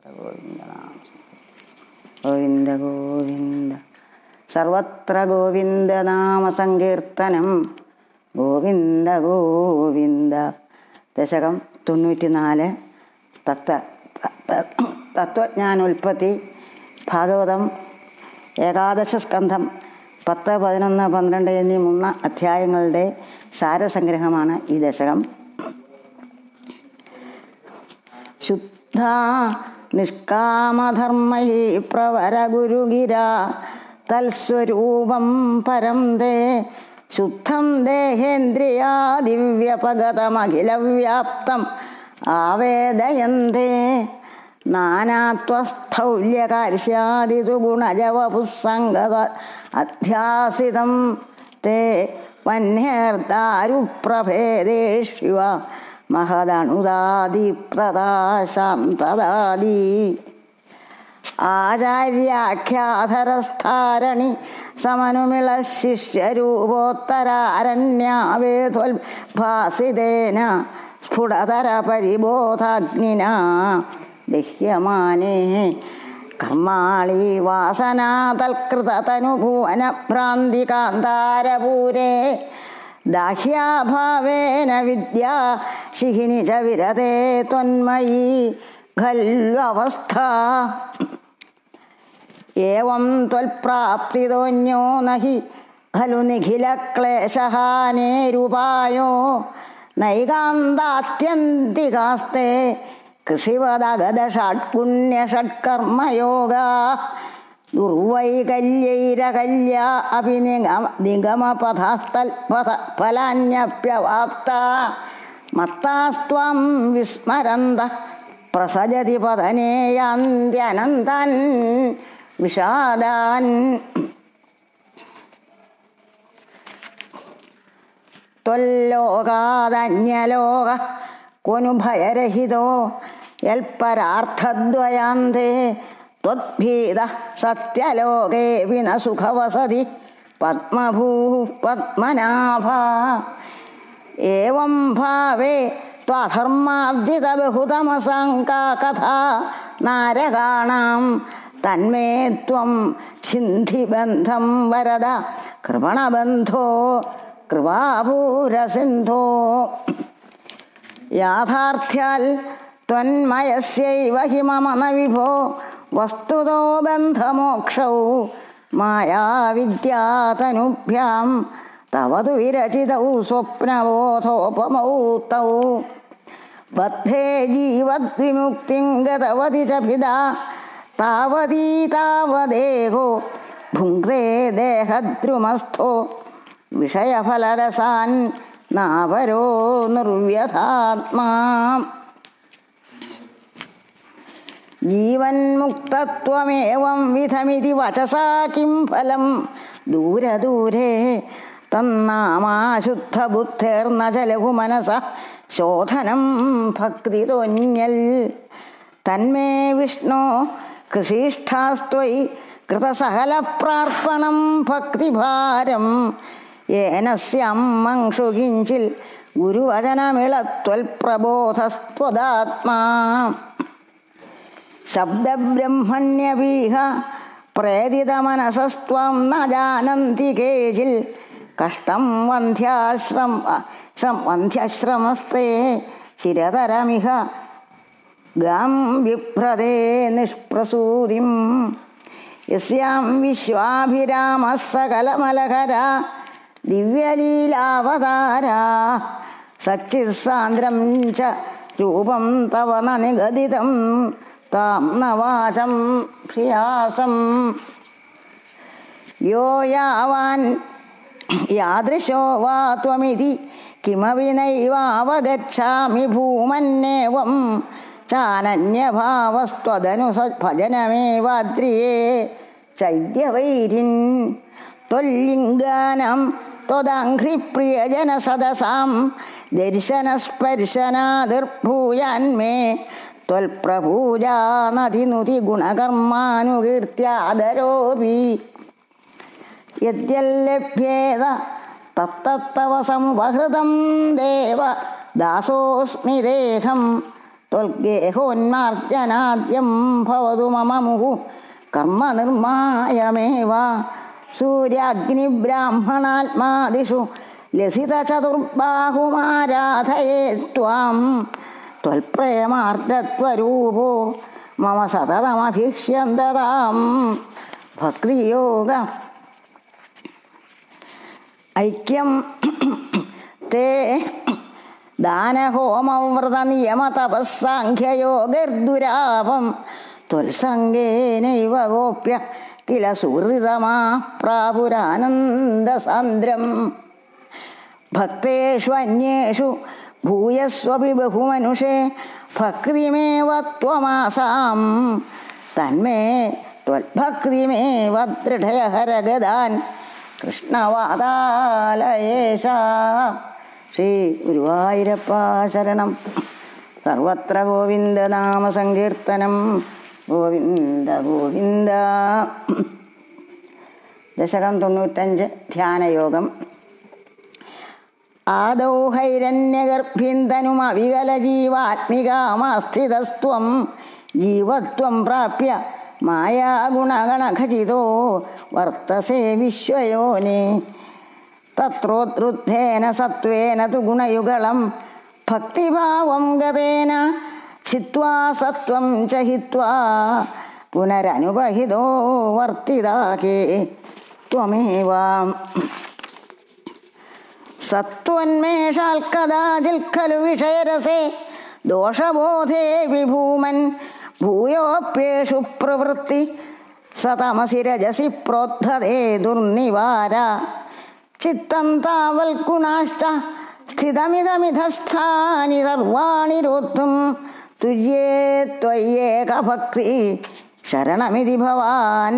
ഗോവിന്ദ നാമ ഗോവിന്ദ ഗോവിന്ദ സർവത്ര ഗോവിന്ദ നാമ സങ്കീർത്തനം ഗോവിന്ദ ഗോവിന്ദ ദശകം തൊണ്ണൂറ്റി നാല് തത്വ തത്വജ്ഞാനോൽപ്പത്തി ഭാഗവതം ഏകാദശ സ്കന്ധം പത്ത് പതിനൊന്ന് പന്ത്രണ്ട് എന്നീ മൂന്ന് അധ്യായങ്ങളുടെ സാരസംഗ്രഹമാണ് ഈ ദശകം ശുദ്ധ നിഷ്കാമധർമ്മയി പ്രവര ഗുരുഗിര തൽസ്വരൂപം പരം തേ ശുദ്ധം ദേഹേന്ദ്രിയാ ദിവ്യപഗതമഖിലവ്യാപ്തം ആവേദയന്തേ നാനാത്വസ്ഥൗല്യകാര്ഷ്യാദിതു ഗുണജവപുസ്സംഗത അധ്യാസിതം തേ വന്യർദാരുപ്രഭേദേഷ്വ മഹദണുദാദീപ്തദാശാന്തദാദീ ആചാര്യാഖ്യാധരസ്ഥാരണി സമനുമിള ശിഷ്യരൂപോത്തരാരണ്യാവേത്വൽഭാസിതേന സ്ഫുടതര പരിബോധാഗ്നിന ദഹ്യമാനേ കർമാളി വാസനാതൽകൃതതനുഭുവന ഭ്രാന്തികാന്താരപൂരേ ദാഹ്യാഭാവേന വിദ്യാ ശിഹിനി ച വിരതേ ത്വന്മയീ ഖൽവസ്ഥ ഏവം ത്വൽപ്രാപ്തിതോന്യോ നഹി ഖലു നിഖിലക്ലേശഹാനേരുപായോ നൈകാന്താത്യന്തികാസ്തേ കൃഷിവദഗതഷഡ്പുണ്യഷഡ്കർമ്മയോഗ ദുർവൈകല്യൈരകല്യ അപി നിഗമപഥസ്ഥൽപഥ ഫലാന്യപ്യവാപ്ത മത്താസ്ത്വം വിസ്മരന്ത പ്രസജതി പതനേയാന്ത്യനന്താൻ വിഷാദാൻ ത്വല്ലോകാദന്യലോക കൊനു ഭയരഹിതോ യൽപരാർത്ഥദ്വയാന്തേ ത്വദ്ഭീത സത്യലോകേ വിന സുഖവസതി പത്മഭൂ പത്മനാഭ ഏവം ഭാവേ ത്വധർമാർജിത ബഹുതമസങ്കാ കഥാ നാരകാണാം തന്മേ ത്വം ഛിന്ധിബന്ധം വരദ കൃപണബന്ധോ കൃപാപൂരസിന്ധോ യാഥാർത്ഥ്യാൽ ത്വന്മയസ്യൈവ ഹി മമ ന വിഭോ വസ്തുതോ ബന്ധമോക്ഷൗ മായാവിദ്യാതനുഭ്യാം തവ തു വിരചിതൗ സ്വപ്നബോധോപമൗ തൗ ബദ്ധേ ജീവദ്വിമുക്തിം ഗതവതി ച പിതാ താവതീ താവദേഹോ ഭുങ്ക്തേ ദേഹദ്രുമസ്ഥോ വിഷയഫലരസാൻ നാപരോ നിർവ്യഥാത്മാ ജീവന്മുക്തത്വമേവം വിധമിതി വചസാ കിം ഫലം ദൂരെ ദൂരെ തന്നാമാശുദ്ധബുദ്ധേർന്ന ചലഹു മനസ ശോധനം ഭക്തിതൊന്യൽ തന്മേ വിഷ്ണു കൃഷിഷ്ഠാസ്ത്വയി കൃതസകലപ്രാർപ്പണം ഭക്തിഭാരം ഏനസ്യമ്മംഷു കിഞ്ചിൽ ഗുരുവചനമിളത്വൽപ്രബോധസ്ത്വദാത്മാ ശബ്ദബ്രഹ്മണ്യപീഹ പ്രേരിതമനസസ്ത്വം ന ജാനന്തി കേചിൽ കഷ്ടം വന്ധ്യാശ്രം ശ്രം വന്ധ്യശ്രമസ്തേ ശിരതരമിഹ ഗാം വിഭ്രതേ നിഷ്പ്രസൂതിം യസ്യാം വിശ്വാഭിരാമ സകലമലഹര ദിവ്യലീലാവതാരാ സച്ചിത്സാന്ദ്രം ച രൂപം തവ ന നിഗദിതം താം നവാചം പ്രിയാസം യോ യാവാൻ യാദൃശോ വാ ത്വമിതി കിമപി നൈവാവഗച്ഛാമി ഭൂമന്നേവം ചാനന്യഭാവസ്ത്വതനു ഭജനമേവാദ്രിയേ ചൈദ്യവൈരിൻ ത്വല്ലിംഗാനം ത്വദാഘ്രിപ്രിയജനസദസാം ദർശനസ്പർശനാതിർഭൂയാന്മേ ത്വൽപ്രപൂജാനതിനുതി ഗുണകർമാനുകീർത്യാദരോപി യദ്യല്ലഭ്യേത തത്തത്തവ സമുപഹൃതം ദേവ ദാസോസ്മി ദേഹം ത്വൽഗേഹോന്മാർജനാദ്യം ഭവതു മമ മുഹു കർമ്മനിർമായമേവ സൂര്യാഗ്നിബ്രാഹ്മണാത്മാദിഷു ലസിതചതുർബാഹുമാരാധയേ ത്വാം ത്വൽപ്രേമാർദ്ദത്വരൂപോ മമ സതതമഭീക്ഷ്യന്തതാം ഭക്തിയോഗ ഐക്യം തേ ദാനഹോമവ്രത നിയമ തപസ്സാഖ്യയോഗർദുരാപം ത്വൽസംഗേനൈവ ഗോപ്യ കില സുഹൃതമാ പ്രാപുരാനന്ദസാന്ദ്രം ഭക്തേഷു അന്യേഷു ഭൂയസ്വപി ബഹുമനുഷേ ഭക്തിമേവ ത്വമാസാം തന്മേ ത്വൽഭക്തിമേവ ദൃഢയഹരഗതാൻ കൃഷ്ണവാതാലയേശ ശ്രീ ഗുരുവായൂരപ്പ ശരണം സർവത്ര ഗോവിന്ദനാമ സങ്കീർത്തനം ഗോവിന്ദ ഗോവിന്ദ ദശകം തൊണ്ണൂറ്റഞ്ച് ധ്യാനയോഗം ആദൗ ഹൈരണ്യഗർഭിന്തനും അവികല ജീവാത്മികാമസ്ഥിതസ്ത്വം ജീവത്വം പ്രാപ്യ മായാഗുണഗണഖചിതോ വർത്തസേ വിശ്വയോനി തത്രോദ്രുദ്ധേന സത്വേന തു ഗുണയുഗളം ഭക്തിഭാവം ഗതേന ചിത്വാ സത്വം ച ഹിത്വാ പുനരനുപഹിതോ വർത്തിതാകേ ത്വമേവാം സത്വന്മേഷാൽ കഥാചിൽ ഖലു വിഷയരസേ ദോഷബോധേ വിഭൂമൻ ഭൂയോപ്യേഷു പ്രവൃത്തി സതമസി രജസി പ്രോദ്ധതേ ദുർനിവാര ചിത്തം താവൽ ഗുണാശ്ച സ്ഥിതമിതമിധസ്ഥാനി സർവാണി രോത്തും തുര്യേ ത്വയ്യേക ഭക്തി ശരണമിതി ഭവാൻ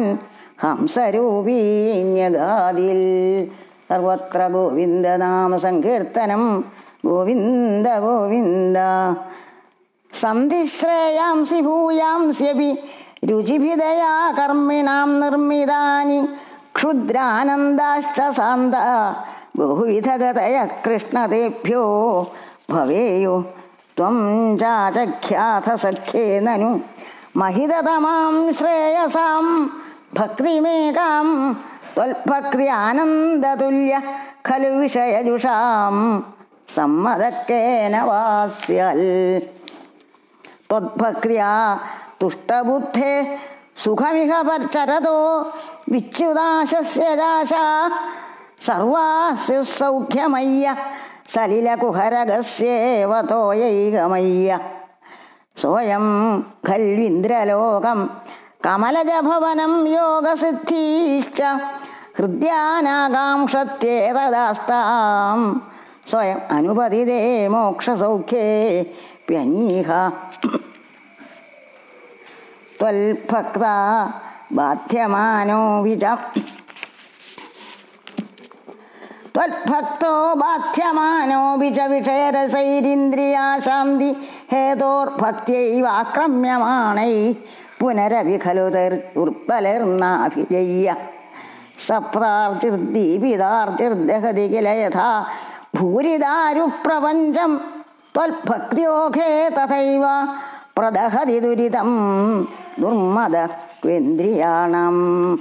ഹംസരൂപീന്യഗാതിൽ സർവത്ര ഗോവിന്ദനാമ സങ്കീർത്തനം ഗോവിന്ദ ഗോവിന്ദ സന്ധിശ്രേയാംസി ഭൂയാംസ്യപി രുചിഭിതയാ കർമ്മിണാം നിർമ്മിതാനി ക്ഷുദ്രാനന്ദാശ്ച സാന്ത ബഹുവിധഗതയ കൃഷ്ണതേഭ്യോ ഭവേയോ ത്വം ചാചഖ്യാഥ സഖ്യേ നനു മഹിതതമാം ശ്രേയസാം ഭക്തിമേകാം ത്വൽഭക്തി ആനന്ദതുല്യ ഖലു വിഷയജുഷാം സമ്മതക്കേന വാസ്യൽ ത്വദ്ഭക്തിയാ തുഷ്ടബുദ്ധേ സുഖമിഹ പർച്ചരതോ വിച്യുതാശസ്യജാശ സർവാസ്യു സൗഖ്യമയ്യ സലിലകുഹരഗസ്യേവ തോയൈകമയ്യ സ്വയം ഖൽവിന്ദ്രലോകം കമലജഭവനം യോഗസിദ്ധീശ്ച ഹൃദ്യാനാകാംക്ഷത്യേതദാസ്താം സ്വയം അനുപതിതേ മോക്ഷസൗഖ്യേ പ്യനീഹ ത്വൽഭക്ത ബാധ്യമാനോ വിജ ത്വൽഭക്തോ ബാധ്യമാനോപി ച വിഷയരസൈരിന്ദ്രിയാശാന്തി ഹേതോർഭക്തിയൈവാക്രമ്യമാണൈ പുനരവി ഖലു ദുർബലർന്നാഭിജയ്യ സപ്താർജിർദീപിതാർജിർദഹതി കില യഥാ ഭൂരിദാരു പ്രപഞ്ചം ത്വൽഭക്തിയോഘേ തഥൈവ പ്രദഹതി ദുരിതം ദുർമദക്വേന്ദ്രിയാണം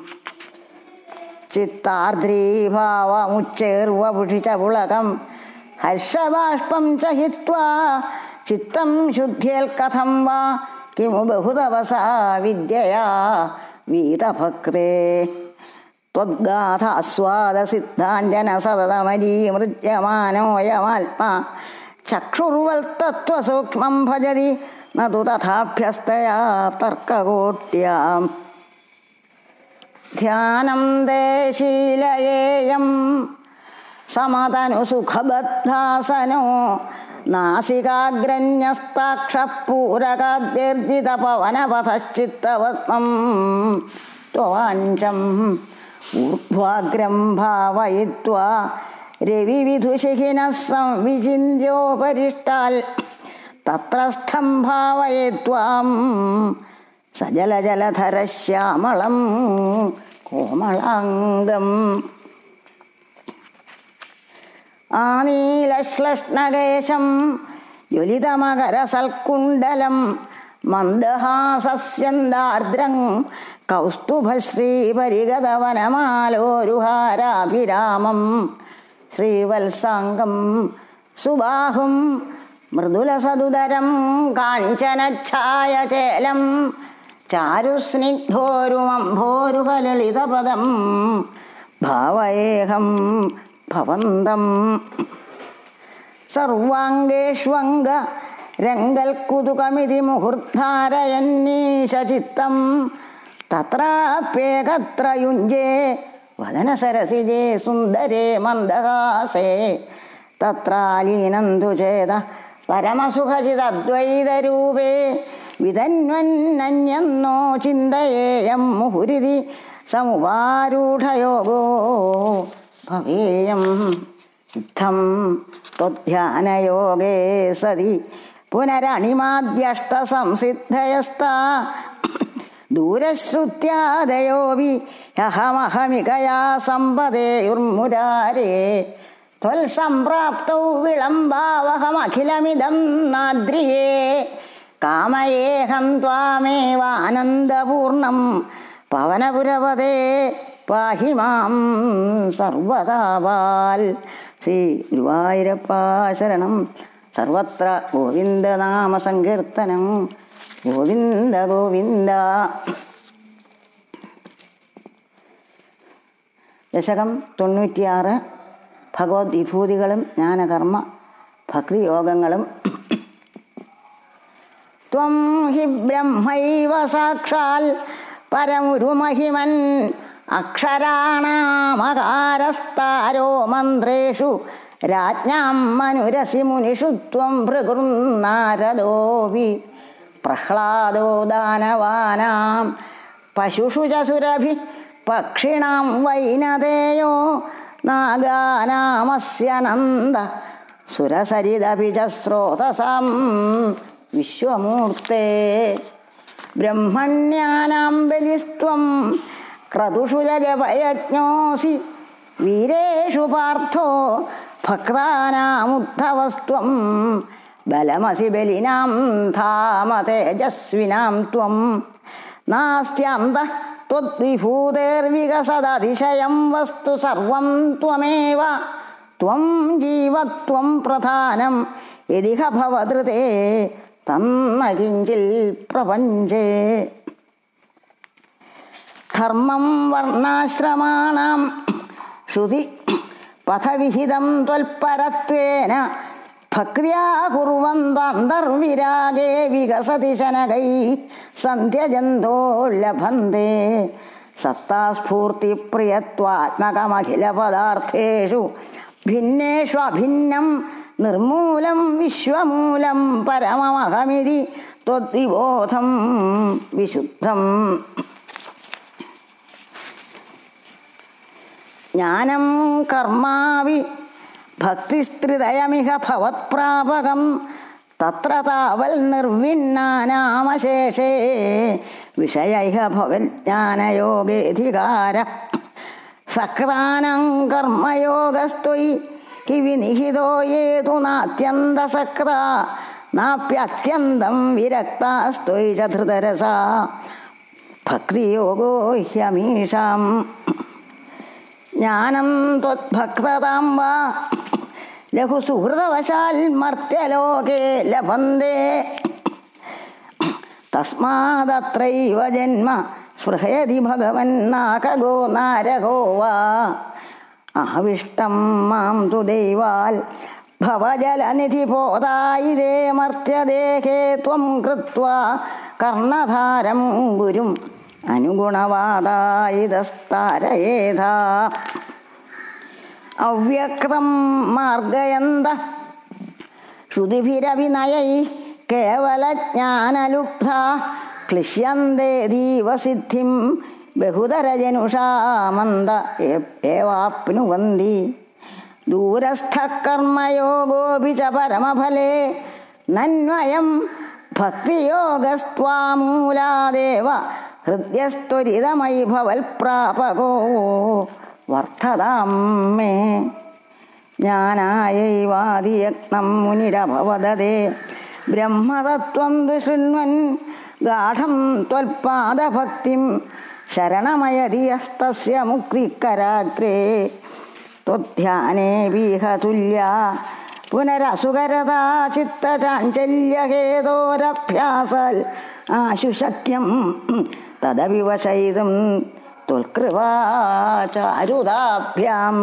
ചിത്താർദ്രീഭാവമുച്ചേർവപുഷിച്ച പുളകം ഹർഷബാഷ്പം ച ഹിത്വാ ചിത്തം ശുദ്ധ്യേൽ കഥം വാ കിമു ബഹുതപസാ വിദ്യയാ വീതഭക്തേ ത്വദ്ഗാഥാസ്വാദസിദ്ധാഞ്ജന സതതമരീമൃജ്യമാനോയമാത്മാ ചക്ഷുർവൽത്തത്വസൂക്ഷ്മം ഭജതി നതു തഥാഭ്യസ്തയാ തർക്കകോട്ട്യാം ധ്യാനം ദേശീലയേയം സമതനു സുഖബദ്ധാസനോ നാസികാഗ്രന്യസ്താക്ഷപൂരകാദ്യർജിത പവനപഥശ്ചിത്തപത്മം ത്വാഞ്ചം ഊർധ്വാഗ്രം ഭാവയിത്വാ രവിവിധുശിഖിനഃ സംവിചിന്യോപരിഷ്ടാൽ തത്രസ്ഥം ഭാവയത്വാം സജലജലധരശ്യാമളം കോമളാംഗം ആനീലശ്ലഷ്ണകേശം ജ്വലിതമകരസൽക്കുണ്ടലം മന്ദഹാസസ്യന്താർദ്രം കൗസ്തുഭശ്രീ പരിഗതവനമാലോരുഹാരാഭിരാമം ശ്രീവത്സാംഗം സുബാഹും മൃദുലസതുതരം കാഞ്ചനഛായചേലം ചാരുസ്നിഗ്ധോരുമംഭോരുഹലളിതപദം ഭാവയേഹം ഭവന്തം സർവാംഗേഷ്വംഗ രംഗൽക്കുതുകമിതി മുഹൂർധാരയന്നീശചിത്തം തത്രാപ്യേകത്ര യുഞ്ജേ വദനസരസിജേ സുന്ദരേ മന്ദഹാസേ തത്രാലീനന്തു ചേത പരമസുഖചിതദ്വൈതരൂപേ വിതന്വന്നന്യെന്നോ ചിന്തയേയം മുഹുരിതി സമുപാരൂഢയോഗോ ഭവേയം ഇത്തം ത്വധ്യാനയോഗേ സതി പുനരണിമാദ്യഷ്ടസംസിദ്ധയസ്താ ദൂരശ്രുത്യാദയോപി ഹഹമഹമികയാ സമ്പദേയുർമുരാരേ ത്വൽസംപ്രാപ്തൗ വിളംബാവഹമഖിലമിദം നാദ്രിയേ കാമയേഹം ത്വാമേവാനന്ദപൂർണം പവനപുരപദേ പാഹി മാം സർവതാപാൽ ശ്രീ ഗുരുവായൂരപ്പ ശരണം സർവത്ര ഗോവിന്ദനാമ സങ്കീർത്തനം ഗോവിന്ദ ഗോവിന്ദ ദശകം തൊണ്ണൂറ്റിയാറ് ഭഗവത് വിഭൂതികളും ജ്ഞാനകർമ്മ ഭക്തിയോഗങ്ങളും ത്വം ഹി ബ്രഹ്മൈവ സാക്ഷാൽ പരമുരുമഹിമൻ അക്ഷരാണാമകാരസ്താരോ മന്ത്രേഷു രാജ്ഞാം മനുരസി മുനിഷു ത്വം ഭൃഗുർനാരദോപി പ്രഹ്ലാദോ ദാനവാനാം പശുഷു ച സുരഭി പക്ഷിണാം വൈനതേയോ നാഗാനാമസ്യ നന്ദ സുരസരിതപി ച സ്രോതസാം വിശ്വമൂർത്തേ ബ്രഹ്മണ്യാനാം ബലിസ്ത്വം ക്രതുഷു ജപയജ്ഞോസി വീരേഷു പാർത്ഥോ ഭക്താനാമുദ്ധവസ്ത്വം ബലമസി ബലിനാം ധാമ തേജസ്വിനാം ത്വം നാസ്ത്യന്ത ത്വദ്വിഭൂതേർവികസദതിശയം വസ്തു സർവം ത്വമേവ ത്വം ജീവത്വം പ്രധാനം യതിഹ ഭവതൃതേ തന്ന കിഞ്ചിൽ പ്രപഞ്ചേ ധർമ്മം വർണ്ണാശ്രമാണാം ശ്രുതി പഥവിഹിതം ത്വൽപരത്വേന ഭക്തിയാ കുറുവന്തർവിരാഗേ വികസതി ശനകൈ സന്ധ്യജന്തോ ലഭന്തേ സത്താസ്ഫൂർത്തി പ്രിയത്വാത്മകമഖില പദാർത്ഥേഷു ഭിന്നേഷു അഭിന്നം നിർമൂലം വിശ്വമൂലം പരമമഹമിതി ത്വദ്വിബോധം വിശുദ്ധം ജ്ഞാനം കർമാവി ഭക്തിസ്ത്രിതയമിഹ ഭവത്പ്രാപകം തത്ര താവൽ നിർവിണ്ണാനാമശേഷേ വിഷയൈഹ ഭവൽ ജ്ഞാനയോഗേധികാര സക്രാനം കർമ്മയോഗസ്ത്വയി ഹി വിനിഹിതോ യേതു നാത്യന്തസക്ത നാപ്യത്യന്തം വിരക്താസ്ത്വയി ച ധൃതരസ ഭക്തിയോഗോ ഹ്യമീഷാം ജ്ഞാനം ത്വദ്ഭക്തതാം വാ ലഘുസുഹൃതവശാൽ മർത്യലോകേ ലഭന്തേ തസ്മാദത്രൈവ ജന്മ സ്പൃഹയതി ഭഗവൻ നാകഗോ നാരകോ വാ അഹവിഷ്ടം മാം തു ദൈവാൽ ഭവജലനിധി പോതായിതേ മർത്യദേഹേ ത്വം കൃത്വാ കർണധാരം ഗുരും അനുഗുണവാദായിതസ്താരയേധാ അവ്യക്തം മാർഗയന്ത ശ്രുതിഭിരവിനയൈ കേവലജ്ഞാനലുബ്ധ ക്ലിശ്യന്തേ ദീവസിദ്ധിം ബഹുതരജനുഷാമന്ത ഏവാപ്നുവന്തി ദൂരസ്ഥകർമ്മയോഗോപി ച പരമഫലേ നന്വയം ഭക്തിയോഗസ്ത്വാമൂലാദേവ ഹൃദ്യസ്ത്വരിതമയി ഭവൽപ്രാപകോ വർദ്ധതാം മേ ജ്ഞാനായൈവാദിയജ്ഞം മുനിരഭവദതേ ബ്രഹ്മതത്വം വിശൃണ്വൻ ഗാഠം ത്വൽപാദഭക്തിം ശരണമയതിയസ്തസ്യ മുക്തിക്കരാഗ്രേ ത്വധ്യാനേ വീഹതുല്യ പുനരസുകരതാ ചിത്തചാഞ്ചല്യഹേതോരഭ്യാസാൽ ആശുശക്യം തദവിവശയിതും ത്വൽകൃപാചാരുതാഭ്യാം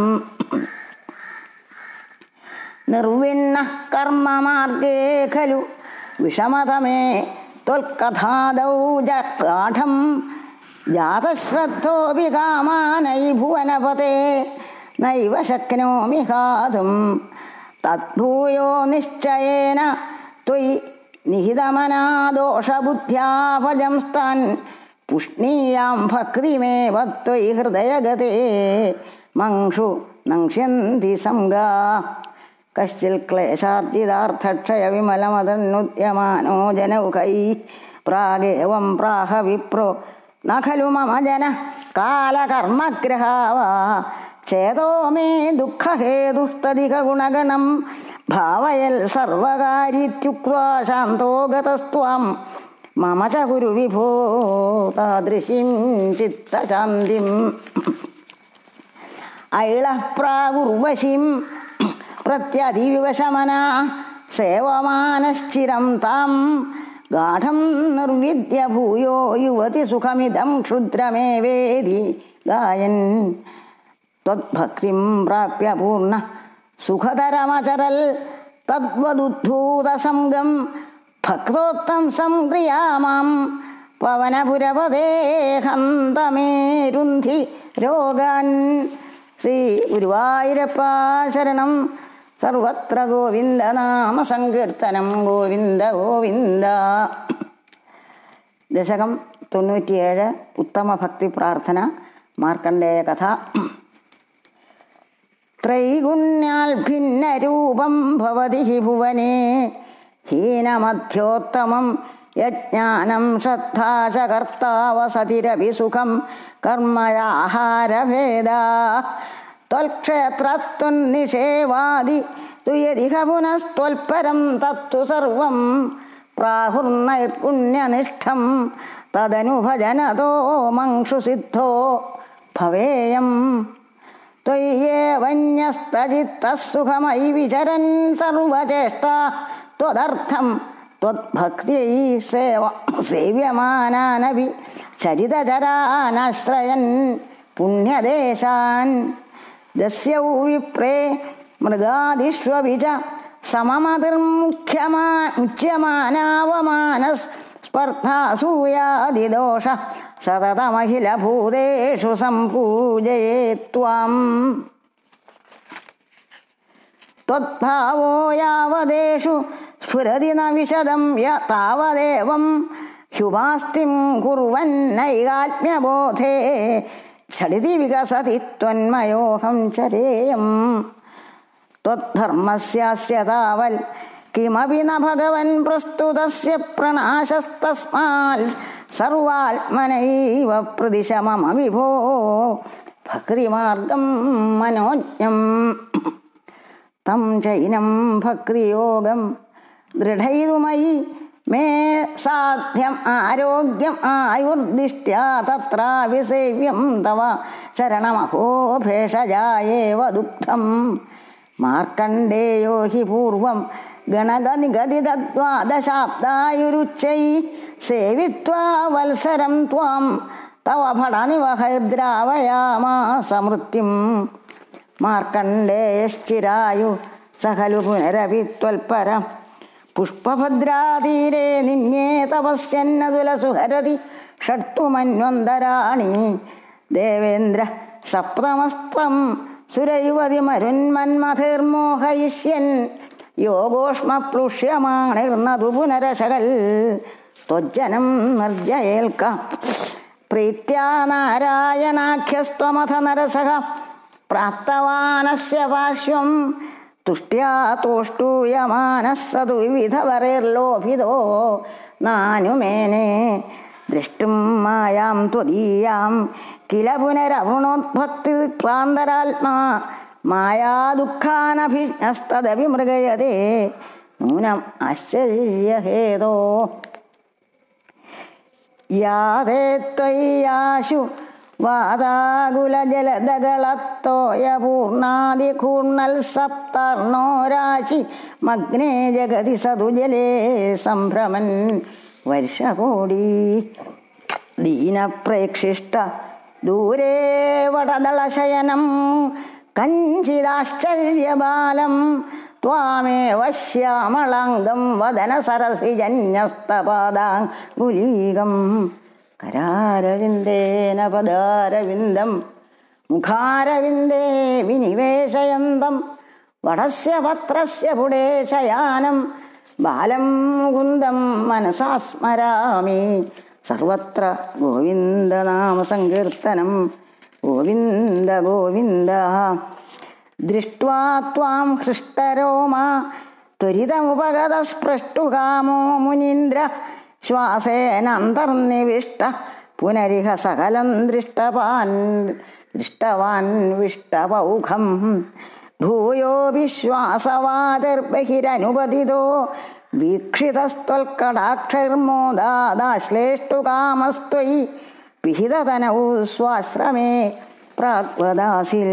നിർവിണ്ണ കർമ്മമാർഗേ ഖലു വിഷമതമേ ത്വൽകഥാദൗ ജാഠം ജാതശ്രദ്ധോപി കാമാനൈ ഭുവനപതേ നൈവ ശക്നോമി ഹാതും തദ്ഭൂയോ നിശ്ചയേന ത്വയി നിഹിതമനാദോഷബുദ്ധ്യാ ഭജം സ്ഥാൻ പുഷ്ണീയാം ഭക്തിമേവ ത്വയി ഹൃദയഗതേ മങ്ഷു നങ്ഷ്യന്തി സംഗാ കശ്ചിൽ ക്ലേശാർജിതാർത്ഥക്ഷയ വിമലമതന്നുദ്യമാനോ ജനൗകൈ പ്രാഗേവം പ്രാഹ വിപ്രോ ന ഖലു മമ ജന കാലകർമ്മഗ്രഹാവ ചേതോ മേ ദുഃഖഹേതുസ്തതിക ഗുണഗണം ഭാവയൽ സർവകാരിത്യുക്വാ ശാന്തോ ഗതസ്ത്വാം മമ ച കുരു വിഭോ താദൃശീം ചിത്തശാന്തിം ഐള പ്രാഗുർവശീം പ്രത്യതിവിവശമന സേവമാനശ്ചിരം താം ഗാഠം നിർവിദ്യ ഭൂയോ യുവതി സുഖമിതം ക്ഷുദ്രമേവേദി ഗായൻ ത്വദ്ഭക്തിം പ്രാപ്യ പൂർണ്ണ സുഖതരമചരൽ തദ്വദുദ്ധൂതസംഗം ഭക്തോത്തം സംക്രിയാമാം പവനപുരപദേ ഹന്തമേരുന്ധി രോഗാൻ ശ്രീ ഗുരുവായൂരപ്പ ശരണം സർവത്ര ഗോവിന്ദ നാമ സങ്കീർത്തനം ഗോവിന്ദ ഗോവിന്ദ ദശകം തൊണ്ണൂറ്റിയേഴ് ഉത്തമ ഭക്തി പ്രാർത്ഥന മാർക്കണ്ഡേയ കഥ ത്രൈഗുണ്യാൽ ഭിന്നരൂപം ഭവതി ഹി ഭുവനേ ഹീനമധ്യോത്തമം യജ്ഞാനം ശ്രദ്ധാ ച കർത്താവസതിരപി സുഖം കർമ്മയാഹാരഭേദാ ത്വൽക്ഷേത്രത്വന്നിഷേവാദി തുയതിഹ പുനസ്ത്വൽപരം തത്തു സർവം പ്രാഹുർനൈർഗുണ്യനിഷ്ഠം തദനുഭജനതോ മങ്ഷു സിദ്ധോ ഭവേയം ത്വയ്യേവന്യസ്തചിത്തസുഖമയി വിചരൻ സർവചേഷ്ട ത്വദർത്ഥം ത്വദ്ഭക്തിयै സേവ സേവ്യമാനാനപി ചരിതചരാനാശ്രയൻ പുണ്യദേശാൻ ദസ്യൗ വിപ്രേ മൃഗാദിഷ്വപി ച സമമതിർമുഖ്യമാ മുച്യമാനാവമാനസ് സ്പർദ്ധാസൂയാദിദോഷ സതതമഖിലഭൂതേഷു സംപൂജയേ ത്വാം ത്വദ്ഭാവോ യാവദേഷു സ്ഫുരതി ന വിശദം യ താവദേവം ഹ്യുപാസ്തിം കുർവന്നൈകാത്മ്യബോധേ ഝടിതി വികസതി ത്വന്മയോഹം ചരേയം ത്വദ്ധർമ്മസ്യാസ്യ താവൽ കിമപി ന ഭഗവൻ പ്രസ്തുതസ്യ പ്രണാശസ്തസ്മാൽ സർവാത്മനൈവ പ്രതിശ മമ വിഭോ ഭക്തിമാർഗം മനോജ്ഞം തം ചൈനം ഭക്തിയോഗം ദൃഢയിതുമയി മേ സാധ്യം ആരോഗ്യം ആയുർദിഷ്ട്യാ തത്രാപി സേവ്യം തവ ശരണമഹോ ഭേഷജായേവ ദുഃഖം മാർക്കണ്ഡേയോ ഹി പൂർവം ഗണഗനിഗതിദ്വാദശാബ്ദായുരുച്ചൈ സേവിത്വാ വത്സരം ത്വാം തവ ഫടനിവഹൈർദ്രാവയാമാസമൃത്യും മാർക്കണ്ഡേയശ്ചിരായു സഖലു പുനരപി ത്വൽപര പുഷ്പഭദ്രാതീരെ നിന്യേ തപസ്യന്നതുലസുഹരതി ഷട്ടുമന്വന്തരാണി ദേവേന്ദ്ര സപ്തമസ്തം സുരയുവതി മരുന്മന്മഥിർമോഹയിഷ്യൻ യോഗോഷ്മ പ്ലുഷ്യമാണിർന്നതു പുനരശകൽ ത്വജ്ജനം നിർജയേൽക്ക പ്രീത്യാ നാരായണാഖ്യസ്ത്വമഥ നരസഹ പ്രാപ്തവാനസ്യ പാർശ്വം തുഷ്ട്യാ തോഷ്ടൂയമാനസ്സതു വിവിധവരേർലോഭിതോ നാനുമേനെ ദ്രഷ്ടും മായാം ത്വദീയാം കില പുനരവൃണോദ്ഭക്തി ക്ലാന്തരാത്മാ മായാ ദുഃഖാനഭിസ്തദപി മൃഗയതേ നൂനം ആശ്ചര്യഹേതോ യാതേ ത്വയ്യാശു വാതാകുലജലദകളത്തോയ പൂർണാദികൂർണൽ സപ്തർണോ രാശി മഗ്നേ ജഗതി സതുജലേ സംഭ്രമൻ വർഷകോടി ദീനപ്രേക്ഷിഷ്ട ദൂരേ വടദളശയനം കഞ്ചിദാശ്ചര്യബാലം ത്വാമേവ ശ്യാമളാംഗം വദന സരസിജന്യസ്തപാദാങ്കുലീകം കരാരവിന്ദേന പദാരവിന്ദം മുഖാരവിന്ദേ വിനിവേശയന്തം വടസ്യ പത്രസ്യ പുടേ ശയാനം ബാലം മുകുന്ദം മനസാ സ്മരാമി സർവത്ര ഗോവിന്ദനാമസങ്കീർത്തനം ഗോവിന്ദ ഗോവിന്ദ ദൃഷ്ട്വാ ത്വാം ഹൃഷ്ടരോമാ ത്വരിതമുപഗത സ്പൃഷ്ടുകാമോ മുനീന്ദ്ര ശ്വാസേനന്തർനിവിഷ്ട പുനരിഹ സകലം ദൃഷ്ടവാൻ ദൃഷ്ടവാൻ വിഷ്ടപൗഖം ഭൂയോ വിശ്വാസവാതിർബഹിരനുപതിതോ വീക്ഷിതസ്ത്വൽക്കടാക്ഷൈർമോദാശ്ലേഷ്ടുകാമസ്ത്വയി പിഹിതതനൗ സ്വാശ്രമേ പ്രാഗ്വദാസിൽ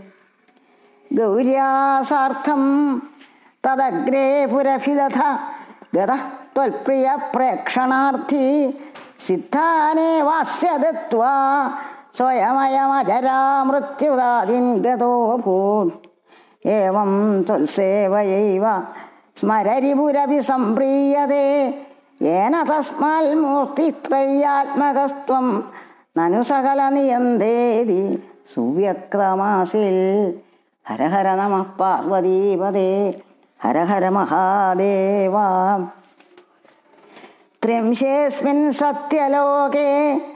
ഗൗര്യാസാർത്ഥം തദഗ്രേ പുരഭിദധ ഗത ത്വൽപ്രിയ പ്രേക്ഷണാർത്ഥി സിദ്ധാനേ വാസ്യ ദത്വാ സ്വയമയമജരാ മൃത്യുദാദിൻ ഗതോ ഭൂത് ഏവം ത്വൽസേവയൈവ സ്മരരിപുരപി സംപ്രീയതേ ഏന തസ്മാൽ മൂർത്തിത്രയാത്മകസ്ത്വം നനു സകല നിയന്തേതി സുവ്യക്തമാസിൽ ഹര ഹര നമ പാർവതീപദേ ഹര ഹര മഹാദേവ ത്രിംശേസ്മിൻ സത്യലോകേ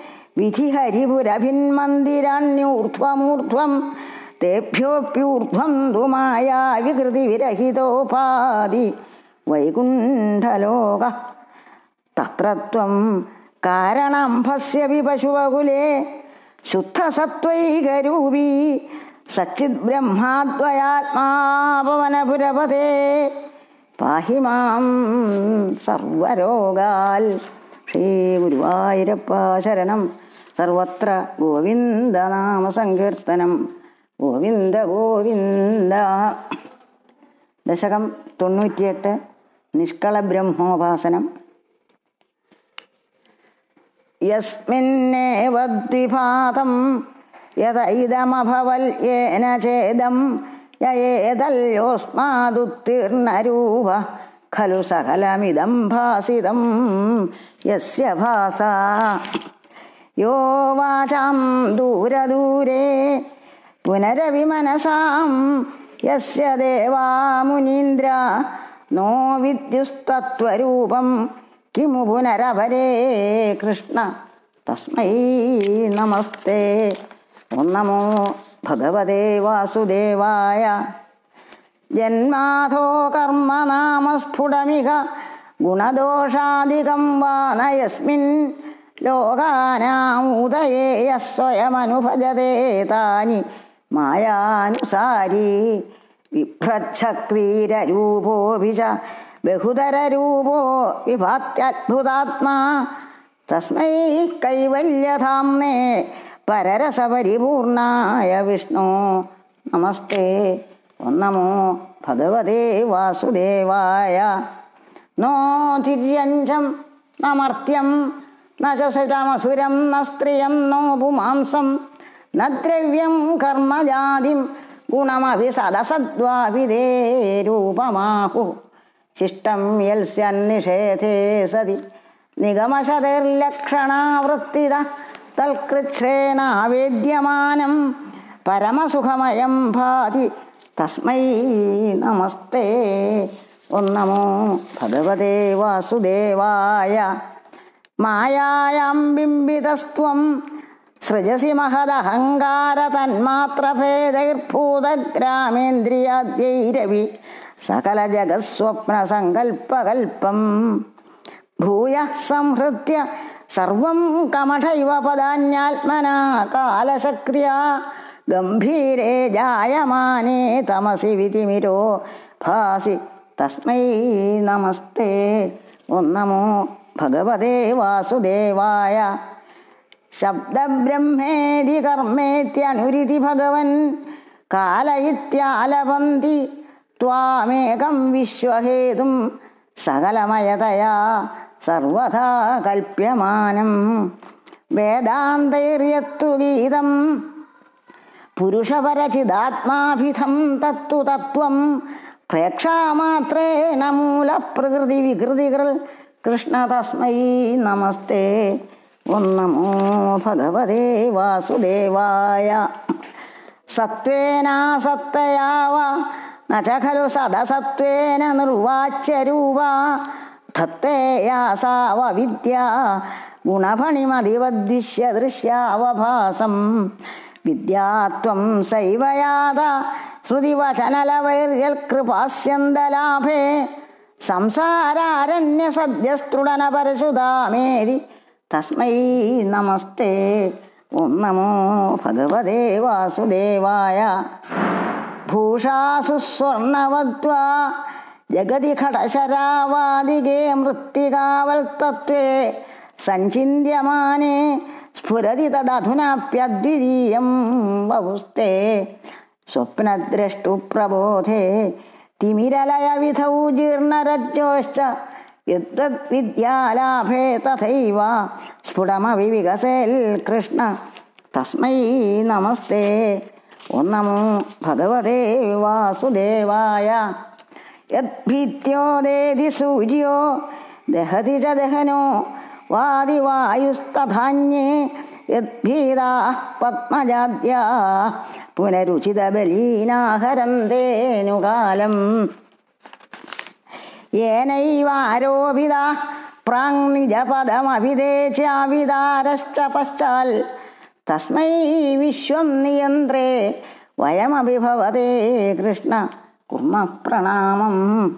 വിധിഹരിപുരഭിന്മന്ദിരാണ്യൂർധ്വമൂർധ്വം തേഭ്യോപ്യൂർധ്വം ധുമായ വികൃതി വിരഹിതോപാധി വൈകുണ്ഠലോക തത്രത്വം കാരണംഭസ്യപി പശുവകുലേ ശുദ്ധസത്വൈകരൂപീ സച്ചിത് ബ്രഹ്മാദ്വയാത്മാപവനപുരപതേ പാഹി മാം സർവരോഗാൽ ശ്രീ ഗുരുവായൂരപ്പ ശരണം സർവത്ര ഗോവിന്ദനാമസങ്കീർത്തനം ഗോവിന്ദ ഗോവിന്ദ ദശകം തൊണ്ണൂറ്റിയെട്ട് നിഷ്കള ബ്രഹ്മോപാസനം യസ്മിന്നേവ ദ്വിപാദം യഥൈതമഭവൽ യേന ചേദം യേതല്യോസ്മാദുത്തീർണരൂപ ഖലു സകലമിദം ഭാസിതം യസ്യ ഭാസ യോ വാചാം ദൂരദൂരേ പുനരവിമനസാം യസ്യ ദേവാ മുനീന്ദ്ര നോ വിദ്യുസ്തത്വരൂപം കിമു പുനരപരേ കൃഷ്ണ തസ്മൈ നമസ്തേ ഓം നമോ ഭഗവതേ വാസുദേവായ ജന്മാധോ കർമ്മനാമസ്ഫുടമിക ഗുണദോഷാദികം വാ നയസ്മിൻ ലോകാനാമുദയേ സ്വയമനുഭജതേ മായാനുസാരി ബിഭ്രച്ഛക്രീരൂപോऽपि च ബഹുതരൂപോ വിഭാത്യുതാത്മാ തസ്മൈ കൈവല്യധാംനേ പരരസപരിപൂർണായ വിഷ്ണു നമസ്തേ നമോ ഭഗവതേ വാസുദേവായ നോ തിര്യഞ്ചം നമർത്യം ന ചസുരമസുരം ന സ്ത്രിയം നോ പുമാംസം ന ദ്രവ്യം കർമ്മജാതിം ഗുണമഭി സദസദ്വാഭിതേ രൂപമാഹു ശിഷ്ടം യൽസ്യന്നിഷേധേ സതി നിഗമശതൈർലക്ഷണാവൃത്തിത തൽകൃച്ഛ്രേണാവേദ്യമാനം പരമസുഖമയം ഭാതി തസ്മൈ നമസ്തേ ഓം നമോ ഭഗവതേ വാസുദേവായ മായായാം ബിംബിതസ്ത്വം സൃജസി മഹദഹങ്കാര തന്മാത്രഭേദൈർഭൂതഗ്രാമേന്ദ്രിയാദ്യൈരവി സകല ജഗസ്വപ്ന സങ്കൽപ്പകൽപ്പം ഭൂയ സംഹൃത്യ സർവം കമഠൈവ പദാന്യാത്മനാ കാലശക്രിയാ ഗംഭീരേ ജായമാനേ തമസി വിതിമിരോ ഭാസി തസ്മൈ നമസ്തേ ഓം നമോ ഭഗവതേ വാസുദേവായ ശബ്ദബ്രഹ്മേതി കർമ്മേത്യനുരിതി ഭഗവൻ കാല ഇത്യാലപന്തി ത്വാമേകം വിശ്വഹേതും സകലമയതയാ സർവഥാ കൽപ്യമാനം വേദാന്തൈര്യത്തു ഗീതം പുരുഷപരചിതാത്മാഭിധം തത്തു തത്വം പ്രേക്ഷാമാത്രേണ മൂലപ്രകൃതി വികൃതികൾ കൃഷ്ണ തസ്മൈ നമസ്തേ ഓം നമോ ഭഗവതേ വാസുദേവായ സത്വേനാസത്തയാവ ന ച ഖലു സദസത്വേന നിർവാച്യരൂപ ധത്തേയാസാവ വിദ്യ ഗുണഫണിമതിവദ്വിശ്യദൃശ്യാവഭാസം വിദ്യാത്വം സൈവയാത ശ്രുതിവചനലവൈർയൽകൃപാസ്യന്തലാഭേ സംസാരാരണ്യസദ്യസ്തൃടന പരശുതാമേരി തസ്മൈ നമസ്തേ ഓം നമോ ഭഗവതേ വാസുദേവായ ഭൂഷാസു സ്വർണവദ്വാ ജഗതി ഘടശരാവാദികേ മൃത്തികാവൽ തത്വേ സഞ്ചിന്യമാനേ സ്ഫുരതി തദധുനാപ്യദ്വിതീയം ബഹുസ്തേ സ്വപ്നദ്രഷ്ടുപ്രബോധേ തിമിരലയവിധൗ ജീർണരജ്ജോശ്ച യദ്വിദ്യാലാഭേ തഥൈവ സ്ഫുടമവിവികസേൽ കൃഷ്ണ തസ്മൈ നമസ്തേ ഓം നമോ ഭഗവതേ വാസുദേവായ യദ്ഭീത്യോദേതി സൂര്യോ ദഹതി ച ദഹനോ വാദിവായുസ്തധാന്യേ യദ്ഭീതാ പത്മജാദ്യാ പുനരുചിതബലീനാഹരന്തേനുകാലം येनैवारोपिता प्राङ्निजपदमभिधेच्याविदारश्च पश्चाल् तस्मै विश्वं नियन्त्रे वयमपि भवते कृष्ण कुर्मः प्रणामम्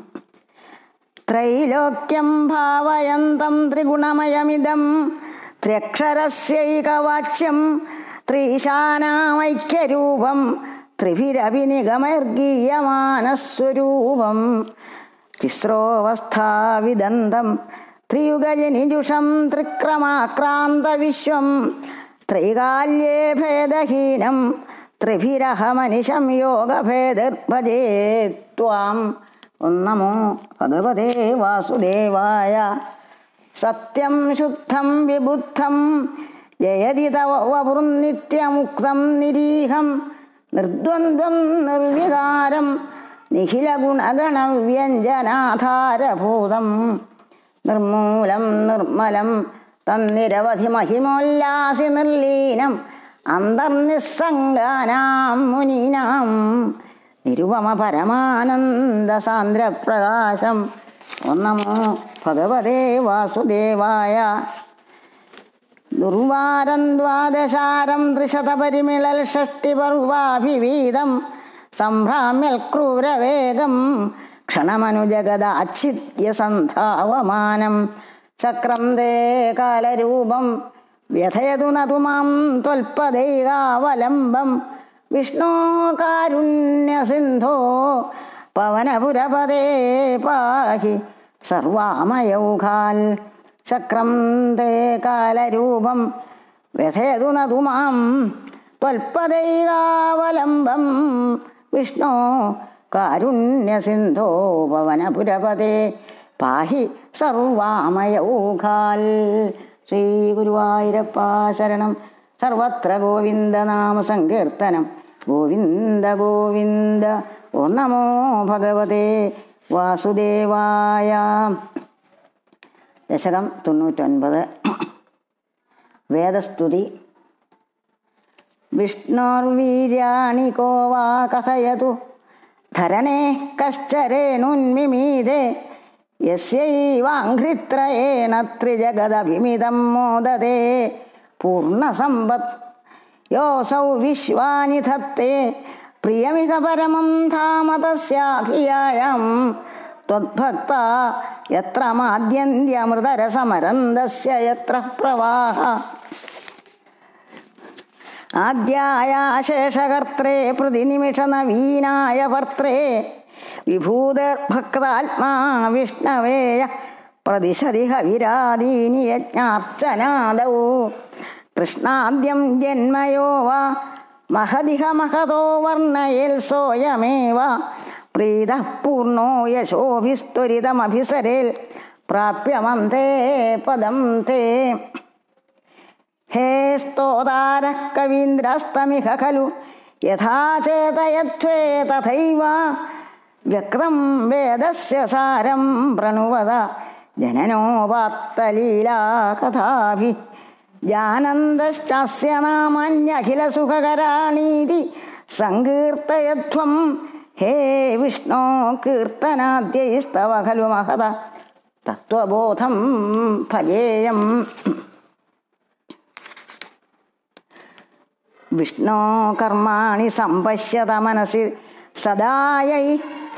त्रैलोक्यं भावयन्तं त्रिगुणमयमिदं त्र्यक्षरस्यैकवाच्यं त्रीशानामैक्यरूपं त्रिभिरपि निगमैर्गीयमानस्वरूपम् തിസ്രോവസ്ഥാവിദന്തം ത്രിയുഗജനിജുഷം ത്രിക്രമാക്രാന്തവിശ്വം ത്രൈകാല്യേ ഭേദഹീനം ത്രിഭിരഹമനിശം യോഗഭേദർഭജേ ത്വാം നമോ ഭഗവതേ വാസുദേവായ സത്യം ശുദ്ധം വിബുദ്ധം ജയതി തവ വപുർനിത്യമുക്തം നിരീഹം നിർദ്വന്ദ്വം നിർവികാരം നിഖിലഗുണഗണവ്യഞ്ജനാധാരഭൂതം നിർമൂലം നിർമ്മലം തന്നിരവധി മഹിമോല്ലാസി നിർലീനം അന്തർനിസ്സംഗാനാം മുനീനാം നിരുപമ പരമാനന്ദ സാന്ദ്രപ്രകാശം ഒന്നമോ ഭഗവതേ വാസുദേവായ ദുർവാരം ദ്വാദശാരം ത്രിശതപരിമിളൽ ഷഷ്ടിപർവാഭിവീതം സംഭ്രാമ്യൽ ക്രൂരവേഗം ക്ഷണമനുജഗദാച്ഛിത്യ സന്ധാവമാനം ചക്രം തേ കാലരൂപം വ്യഥയതു നതു മാം ത്വൽപദൈകാവലംബം വിഷ്ണോ കാരുണ്യസിന്ധോ പവനപുരപദേ പാഹി സർവാമയൗഘാൽ ചക്രം തേ കാലരൂപം വ്യഥയതു നതു മാം ത്വൽപദൈകാവലംബം വിഷ്ണോ കാരുണ്യസിന്ധോ പവനപുരപദേ പാഹി സർവാമയൗഘാൽ ശ്രീ ഗുരുവായൂരപ്പ ശരണം സർവത്ര ഗോവിന്ദനാമ സങ്കീർത്തനം ഗോവിന്ദ ഗോവിന്ദ ഓ നമോ ഭഗവതേ വാസുദേവായ ദശകം തൊണ്ണൂറ്റൊൻപത് വേദസ്തുതി വിഷ്ണോർവീര്യാണി കോ വാ കഥയതു ധരണേ കശ്ചരേണുന്മിമീതേ യസ്യൈവാഘ്രിത്രയേണ ത്രിജഗദഭിമിതം മോദതേ പൂർണ്ണസമ്പത് യോസൗ വിശ്വാനി ധത്തെ പ്രിയമിക പരമം ധാമ തസ്യാഭിയായം ത്വദ്ഭക്ത യത്ര മാദ്യന്ത്യമൃതരസമരന്തസ്യ യത്ര പ്രവാഹ ആദ്യായ ശേഷകർത്രേ പ്രതിനിമിഷ നവീനായ ഭർത്രേ വിഭൂതർഭക്താത്മാ വിഷ്ണവേയ പ്രതിശതി ഹവിരാദീനി യജ്ഞാർച്ചനാദൗ കൃഷ്ണാദ്യം ജന്മയോ വാ മഹദിഹ മഹതോ വർണ്ണയേൽ സോയമേവ പ്രീത പൂർണോ യശോഭിസ്ത്വരിതമഭിസരേൽ പ്രാപ്യമന്തേ പദം തേ ഹേ സ്തോതാരഃ കവീന്ദ്രസ്തമിഹ ഖലു യഥാ ചേതയത്വേ തഥൈവ വ്യക്തം വേദസ്യ സാരം പ്രണുവത ജനനോപാത്തലീലാ കഥാഭി ജാനന്ദശ്ചാസ്യ നാമാന്യഖില സുഖകരാണീതി സങ്കീർത്തയത്വം ഹേ വിഷ്ണോ കീർത്തനാദ്യൈസ്തവ ഖലു മഹത തത്വബോധം ഫലേയം വിഷ്ണോ കർമാണി സമ്പശ്യത മനസി സദായൈ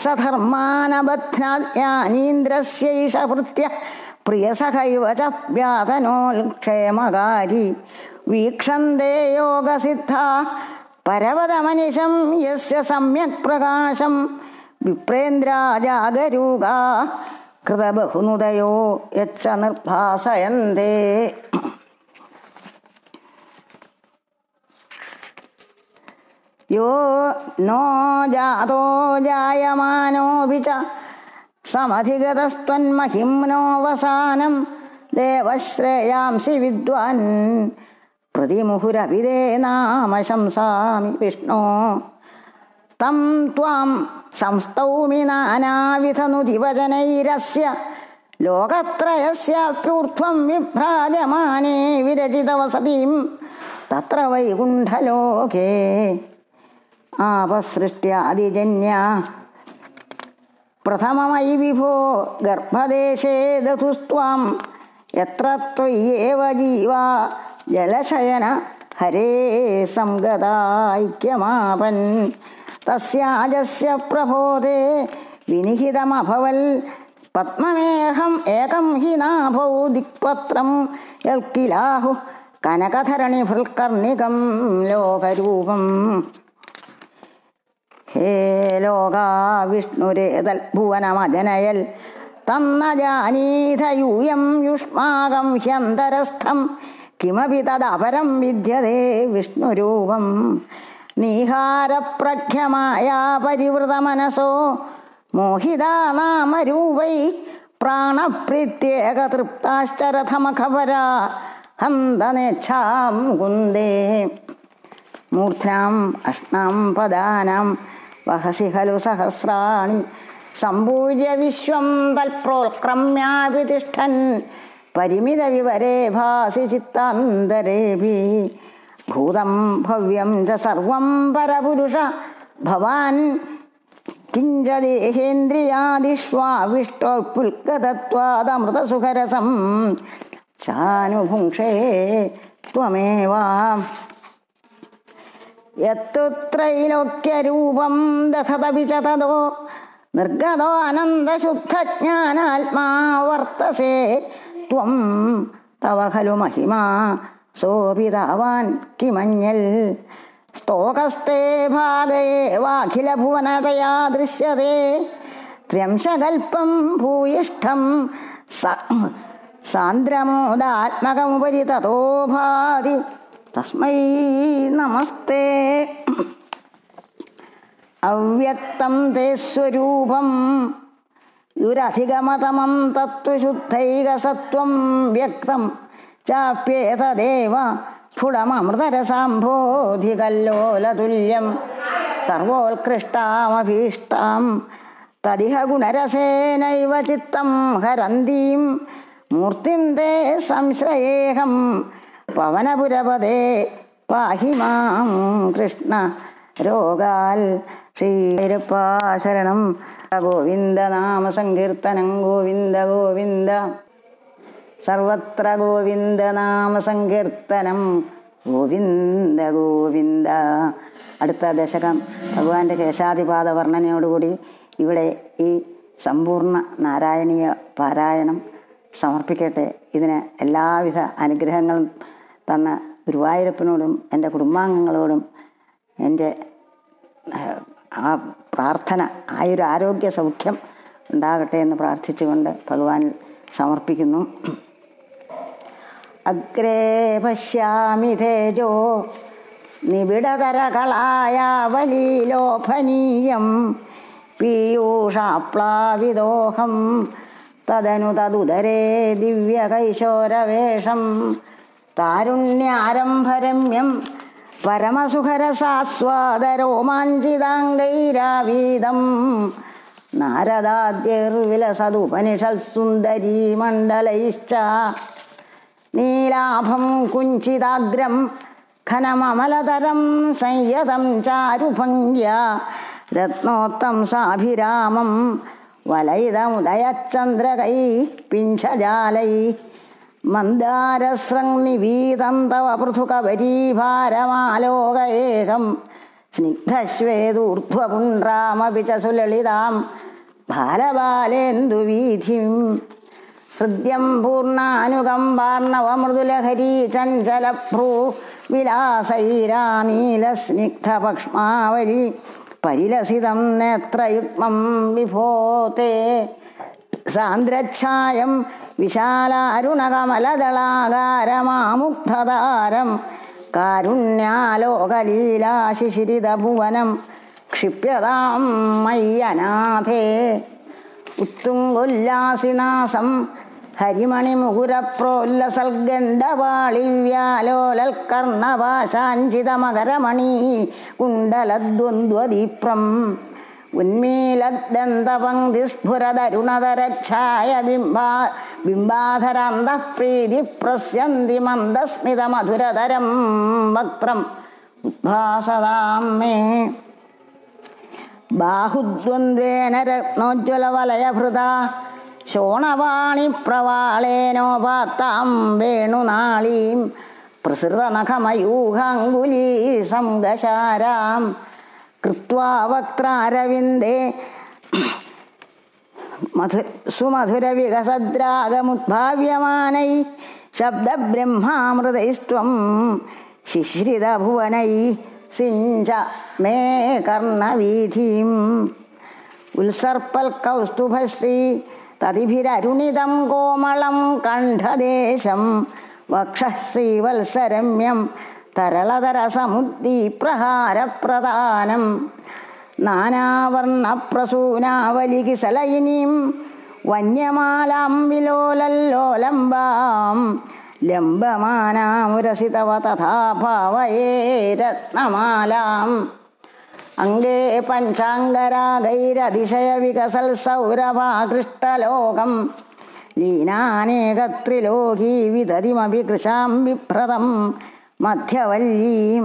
സധർമാനബധ്നാനീന്ദ്രസ്യൈഷ ഭൃത്യ പ്രിയസഖൈവ ച വ്യാതനോൽക്ഷേമകാരി വീക്ഷന്തേ യോഗസിദ്ധ പരവതമനിശം യസ്യ സമ്യക് പ്രകാശം വിപ്രേന്ദ്രാജാഗരൂകാ കൃതബഹുനുദയോ യച്ച നിർഭാസയന്തേ യോ നോ ജാതോ ജായമാനോപി ച സമധിഗതസ്ത്വന്മഹിംനോവസാനം ദേവശ്രേയാംസി വിദ്വാൻ പ്രതിമുഹുരവിദേ നാമശംസാമി വിഷ്ണോ തം ത്വാം സംസ്തൗമി നാനാവിധനുതിവചനൈരസ്യ ലോകത്രയസ്യാപ്യൂർധ്വം വിഭ്രാജമാനേ വിരചിതവസതിം തത്ര വൈകുണ്ഠലോകേ ആപസൃഷ്ട്യാദിജന്യ പ്രഥമമയി വിഭോ ഗർഭദേശേ ദതുസ്ത്വാം എത്ര ത്വയ്യേവ ജീവ ജലശയന ഹരേ സംഗതാൈക്യമാപൻ തസ്യാജസ്യ പ്രബോധേ വിനിഹിതമഭവൽ പത്മമേഹം ഏകം ഹി നാഭൗ ദിക്പത്രം യൽക്കിലാഹു കനകധരണി ഫുൽക്കർണികം ലോകരൂപം ഹേ ലോകാ വിഷ്ണുരേതൽ ഭുവനമജനയൽ തന്ന ജാനീഥയൂയം യുഷ്മാകം ഹ്യന്തരസ്ഥം കിമപി തദപരം വിദ്യതേ വിഷ്ണുരൂപം നീഹാരപ്രഖ്യമായ പരിവൃതമനസോ മോഹിതാ നാമരൂപൈ പ്രാണപ്രീത്യേക തൃപ്താശ്ചരഥമഖപരാ ഹന്തനേച്ഛാം കുന്ദേ മൂർധ്നാം അഷ്ണാം പദാനാം വഹസി ഖലു സഹസ്രാണി സമ്പൂജ്യ വിശ്വം തൽപ്രോൽക്രമ്യാഭിതിഷ്ഠൻ പരിമിത വിവരേ ഭാസി ചിത്താന്തരേഭി ഭൂതം ഭവ്യം ച സർവം പരപുരുഷ ഭവാൻ കിഞ്ചദേഹേന്ദ്രിയാദിഷ്വാവിഷ്ടോ പുൽക്കതത്വാദമൃതസുഖരസം ചാനുഭുങ്ക്ഷേ ത്വമേവാ യത്തു ത്രൈലോക്യരൂപം ദധതപി ച തതോ നിർഗതോ അനന്തശുദ്ധജ്ഞാനാത്മാ വർത്തസേ ത്വം തവ ഖലു മഹിമാ സോപി താവാൻ കിമഞ്ഞൽ സ്തോകസ്തേ ഭാഗയേവാഖില ഭുവനതയാ ദൃശ്യത്തെ ത്ര്യംശകൽപ്പം ഭൂയിഷ്ഠം സാന്ദ്രമോദാത്മകമുപരി തതോ ഭാതി തസ്മൈ നമസ്തേ അവ്യക്തം തേ സ്വരൂപം ദുരധിഗമതമം തത്വശുദ്ധൈകസത്വം വ്യക്തം ചാപ്യേതദേവ സ്ഫുടമൃതരസാംഭോധികല്ലോലതുല്യം സർവോത്കൃഷ്ടാമഭീഷ്ടാം തദിഹ ഗുണരസേനൈവ ചിത്തം ഹരന്തീം മൂർത്തിം തേ സംശ്രയേഹം പവനപുരപദേ പാഹി മാം കൃഷ്ണ രോഗാൽ ശ്രീരപ്പാ ശരണം ഗോവിന്ദ നാമ സങ്കീർത്തനം ഗോവിന്ദ ഗോവിന്ദ സർവത്ര ഗോവിന്ദ നാമ സങ്കീർത്തനം ഗോവിന്ദ ഗോവിന്ദ അടുത്ത ദശകം ഭഗവാന്റെ കേശാതിപാത വർണ്ണനയോടുകൂടി ഇവിടെ ഈ സമ്പൂർണ്ണ നാരായണീയ പാരായണം സമർപ്പിക്കട്ടെ ഇതിന് എല്ലാവിധ അനുഗ്രഹങ്ങളും തന്ന ഗുരുവായൂരപ്പനോടും എൻ്റെ കുടുംബാംഗങ്ങളോടും എൻ്റെ ആ പ്രാർത്ഥന ആ ഒരു ആരോഗ്യ സൗഖ്യം ഉണ്ടാകട്ടെ എന്ന് പ്രാർത്ഥിച്ചുകൊണ്ട് ഭഗവാനിൽ സമർപ്പിക്കുന്നു അഗ്രേ പശ്യാമി തേജോ നിബിഡതരകളായാവലീലോഭനീയം പീയൂഷാപ്ലാവിദോഹം തദനു തതുദരേ ദിവ്യകൈശോരവേഷം താരുണ്യാരംഭരമ്യം പരമസുഖരസാസ്വാദരോമാഞ്ചിതാംഗൈരാവീതം നാരദാദ്യർവിലസതുപനിഷത്സുന്ദരീ മണ്ഡലൈശ്ച നീലാഭം കുഞ്ചിതാഗ്രം ഖനമമലതരം സംയതം ചാരുഭംഗ്യ രത്നോത്തം സാഭിരാമം വലയിതമുദയചന്ദ്രകൈ പിഞ്ചജാലൈ മന്ദാരസ്രങ്നിവീതം തവ പൃഥുകവരീഭാരമാലോകയേകം സ്നിഗ്ധശ്വേതൂർധ്വപുണ്ട്രാമപി ച സുലളിതാം ഭാരബാലേന്ദുവീഥിം ഹൃദ്യം പൂർണ്ണാനുകമ്പാർണവമൃദുലഹരീ ചഞ്ചലഭ്രൂ വിലാസൈരാനീലസ്നിഗ്ധപക്ഷ്മാവലി പരിലസിതം നേത്രയുഗ്മം വിഭോത്തെ സാന്ദ്രച്ഛായം വിശാലാരുണകമലദളാകാരമാമുഗ്ധതാരം കാരുണ്യാലോകലീലാശിശിരിതഭുവനം ക്ഷിപ്യതാം മയ്യനാഥേ ഉത്തുംഗുല്ലാസിനാസം ഹരിമണിമുകുരപ്രോല്ലസൽഗണ്ഡവാളിവ്യാലോലൽക്കർണപാശാഞ്ചിതമകരമണീ കുണ്ടലദ്വന്ദ്വദീപ്രം ഉന്മീലദ്ദന്തപങ്ക്തിസ്ഫുരതരുണതരച്ഛായ ബിംബാ ബിംബാധരാന്തഃപ്രീതി പ്രസ്യന്തി മന്ദസ്മിതമധുരതരം വക്ത്രം ഉദ്ഭാസതാം മേ ബാഹുദ്വന്ദ്വേന രത്നോജ്വലവലയഭൃത ശോണവാണിപ്രവാളേനോപാത്താം വേണുനാളീം പ്രസൃതനഖമയൂഹാങ്കുലീ സംഗശാരാം കൃത്വാ വക്രാരവിന്ദേ മധു സുമധുരവികസദ്രാഗമുദ്ഭാവ്യമാനൈ ശബ്ദബ്രഹ്മാമൃതൈസ്ത്വം ശിശ്രിതഭുവനൈ സിഞ്ച മേ കർണവീഥിം ഉത്സർപ്പൽക്കൗസ്തുഭശ്രീ തതിഭിരരുണിതം കോമളം കണ്ഠദേശം വക്ഷശ്രീവത്സരമ്യം തരളതരസമുദ്ദീപ്രഹാരപ്രധാനം നാനാവർണപ്രസൂനാവലികിസലയിനീം വന്യമാലാം വിലോലല്ലോലംബാം ലംബമാനാമുരസിതവ തഥാ ഭാവയേ രത്നമാലാം അംഗേ പഞ്ചാംഗരാഗൈരതിശയവികസൽ സൗരഭാകൃഷ്ടലോകം ലീനാനേകത്രിലോകീ വിദതിമപി കൃശാം വിഭ്രതം മധ്യവല്ലീം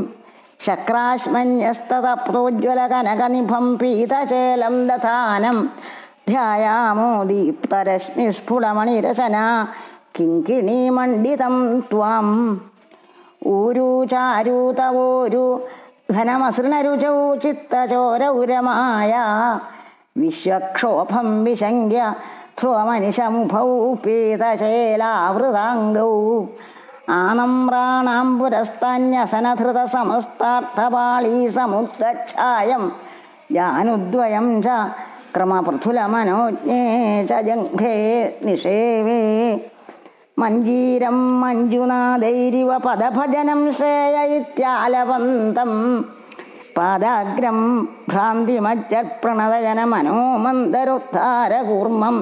ശക്രാശ്മന്യസ്തപ്രോജ്വലകനകനിഭം പീതചേലം ദധാനം ധ്യായാമോ ദീപ്തരശ്മിസ്ഫുടമണിരചന കിങ്കിണീമണ്ഡിതം ത്വാം ഊരു ചാരൂതവോരു ഘനമസൃണരുചൗ ചിത്തചോരൗരമായ വിശ്വക്ഷോഭം വിശങ്ക്യ ധ്രുവമനിശമുഭൗ പീതചേലാവൃതാംഗൗ ആനമ്രാണാം പുരസ്താന്യസനധൃത സമസ്താർത്ഥപാളീ സമുദ്ഗച്ഛായം ജാനുദ്വയം ച ക്രമപൃഥുലമനോജ്ഞേ ച ജംഘേ നിഷേവേ മഞ്ജീരം മഞ്ജുനാഥൈരിവ പദഭജനം ശ്രേയ ഇത്യാലവന്തം പാദാഗ്രം ഭ്രാന്തിമജ്ജപ്രണതജന മനോമന്ദരോദ്ധാരകൂർമ്മം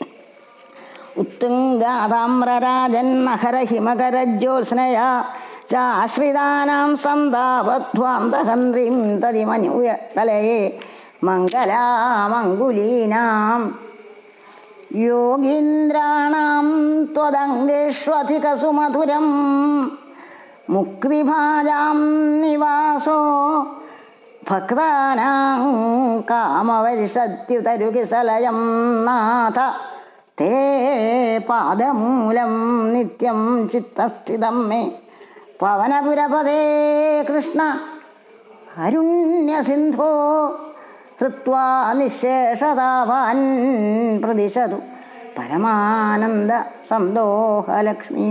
ഉത്തുംഗാതാമ്രരാജന്നഹരഹിമകരജ്യോത്സ്നയാ ചാശ്രിതാനാം സന്താപധ്വാന്തഹന്ത്രീം തതിമനുയ കലയെ മംഗലാമങ്കുലീനാം യോഗീന്ദ്രാണാം ത്വദംഗേഷ്വധികസുമധുരം മുക്തിഭാജാം നിവാസോ ഭക്താനാം കാമവരിഷത്യുതരുകിസലയം നാഥ തേ പാദമൂലം നിത്യം ചിത്തസ്ഥിതം മേ പവനപുരപദേ കൃഷ്ണ അരുണ്യസിന്ധോ ഹൃത്വാ നിശേഷതാവാൻ പ്രതിശതു പരമാനന്ദ സന്തോഹലക്ഷ്മീ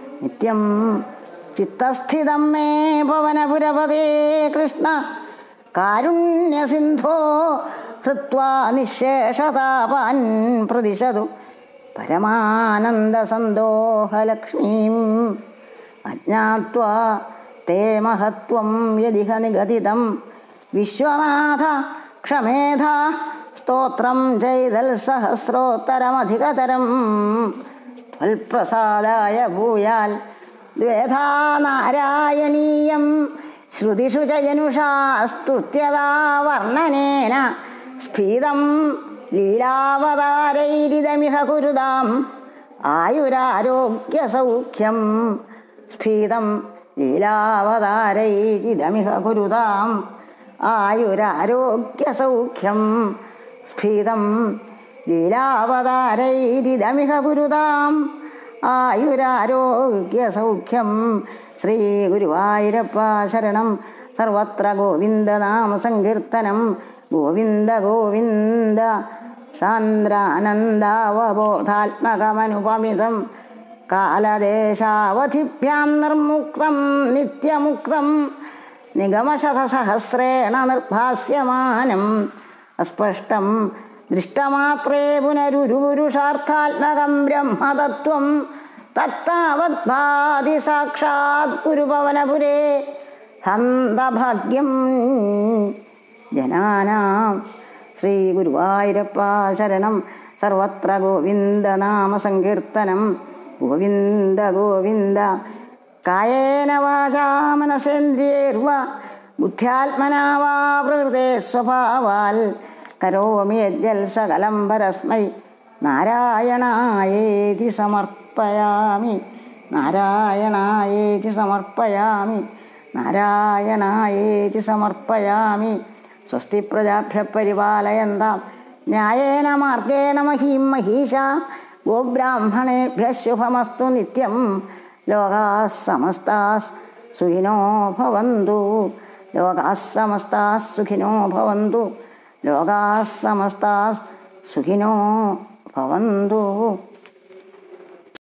നിത്യം ചിത്തസ്ഥിതം മേ പവനപുരപദേ കൃഷ്ണ കാരുണ്യസിന്ധോ ഹൃത്വാ നിശേഷതാപാൻ പ്രതിശതു പരമാനന്ദസന്തോഹലക്ഷ്മീം അജ്ഞാത്വാ തേ മഹത്വം യദിഹ നിഗദിതം വിശ്വനാഥ ക്ഷമേധ സ്തോത്രം ചെയ്തൽ സഹസ്രോത്തരമധികതരം ത്വൽപ്രസാദായ ഭൂയാൽ ദ്വേധാ നാരായണീയം ശ്രുതിഷു ച ജനുഷാ സ്തുത്യതാ വർണ്ണനേന സ്ഫീതം ലീലാവതാരൈരിതമിഹ കുരുതാം ആയുരാരോഗ്യസൗഖ്യം സ്ഫീതം ലീലാവതാരൈരിതമിഹ കുരുതാം ആയുരാരോഗ്യസൗഖ്യം സ്ഫീതം ലീലാവതാരൈരിതമിഹ കുരുതാം ആയുരാരോഗ്യസൗഖ്യം ശ്രീ ഗുരുവായൂരപ്പ ശരണം സർവത്ര ഗോവിന്ദനാമ സങ്കീർത്തനം ഗോവിന്ദ ഗോവിന്ദ സാന്ദ്രാനന്ദാവബോധാത്മകമനുപമിതം കാലദേശാവധിഭ്യാം നിർമുക്തം നിത്യമുക്തം നിഗമശതസഹസ്രേണ നിർഭാസ്യമാനം അസ്പഷ്ടം ദൃഷ്ടമാത്രേ പുനരുരുപുരുഷാർത്ഥാത്മകം ബ്രഹ്മതത്വം തത്താവദ്ഭാതി സാക്ഷാത് ഗുരുഭവനപുരേ ഹന്തഭാഗ്യം ജനാനാം ശ്രീ ഗുരുവായൂരപ്പ ശരണം സർവത്ര ഗോവിന്ദനാമ സങ്കീർത്തനം ഗോവിന്ദ ഗോവിന്ദ കായേന വാചാ മനസേന്ദ്രിയേർവ ബുദ്ധ്യാത്മനാ വാ പ്രകൃതേ സ്വഭാവാൽ കരോമി യദ്യൽ സകലം പരസ്മൈ നാരായണായേതി സമർപ്പയാമി നാരായണായേതി സമർപ്പയാമി നാരായണായേതി സമർപ്പയാമി സ്വസ്തി പ്രജാഭ്യ പരിപാലയന്താം ന്യായേന മാർഗേണ മഹീം മഹീശ ഗോബ്രാഹ്മണേഭ്യ ശുഭമസ്തു നിത്യം ലോകാ സമസ്താ സുഖിനോ ഭവന്തു ലോകാ സമസ്താ സുഖിനോ ഭവന്തു ലോകാ സമസ്താ സുഖിനോ ഭവന്തു